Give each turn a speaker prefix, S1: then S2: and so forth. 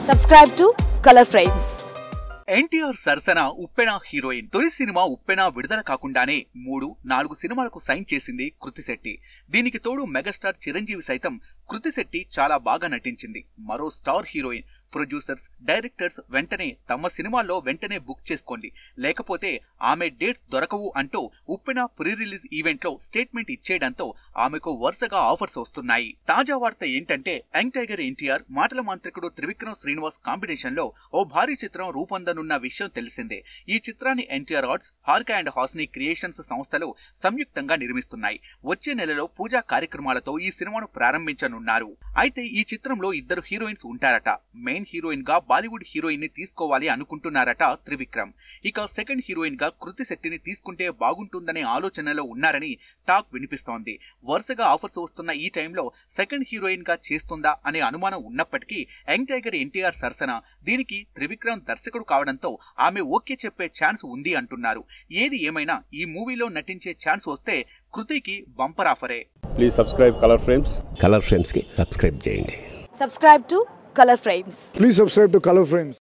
S1: Subscribe to Color Frames.
S2: NTR సరసన ఉప్పెన heroine తొలి cinema ఉప్పెన విడుదల కాకుండానే మూడు నాలుగు సినిమాలకు సైన్ చేసింది కృతిశెట్టి దీనికి తోడు మెగాస్టార్ చిరంజీవి సైతం కృతిశెట్టి చాలా బాగా నటించింది మరో స్టార్ హీరోయిన్ ప్రొడ్యూసర్స్ డైరెక్టర్స్ వెంటనే తమ సినిమాల్లో వెంటనే బుక్ చేసుకోండి లేకపోతే ఆమె డేట్స్ దొరకవు అంటూ ఉప్పెన ప్రీ రిలీజ్ ఈవెంట్ లో స్టేట్మెంట్ ఇచ్చేయడంతో ఆమెకు వరుసగా ఆఫర్స్ వస్తున్నాయి తాజా వార్త ఏంటంటే యంగ్ టైగర్ ఎన్టీఆర్ మాటల మాంత్రికుడు త్రివిక్రమ్ శ్రీనివాస్ కాంబినేషన్ లో ఓ భారీ చిత్రం రూపొందనున్న విషయం తెలిసిందే ఈ చిత్రాన్ని NTR arts Haarika and Hassine creations సంస్థలు సంయుక్తంగా నిర్మిస్తున్నాయి వచ్చే నెలలో పూజా కార్యక్రమాలతో ఈ సినిమాను ప్రారంభించనున్నారు అయితే ఈ చిత్రంలో ఇద్దరు హీరోయిన్స్ ఉంటారట మెయిన్ హీరోయిన్ గా బాలీవుడ్ హీరోయిన్ ని తీసుకోవాలి అనుకుంటున్నారట త్రివిక్రమ్ ఇక సెకండ్ హీరోయిన్ గా కృతి శెట్టిని తీసుకుంటే బాగుంటుందనే ఆలోచనలో ఉన్నారని టాక్ వినిపిస్తోంది వరుసగా ఆఫర్స్ వస్తున్న ఈ టైంలో సెకండ్ హీరోయిన్ గా చేస్తుందా అనే అనుమానం ఉన్నప్పటికీ యంగ్ టైగర్ ఎన్టీఆర్ సరసన దీనికి త్రివిక్రమ్ దర్శకుడు కావడంతో ఆమె ఓకే చెప్పే ఛాన్స్ ఉంది అంటున్నారు ఏది ఏమైనా ఈ మూవీలో నటించే ఛాన్స్ వస్తే కృతికి బంపర్ ఆఫరే
S3: please subscribe Colour Frames
S4: Colour ఫ్రేమ్స్కి సబ్స్క్రైబ్ చేయండి
S1: Subscribe to Color Frames.
S5: Please subscribe to Color Frames.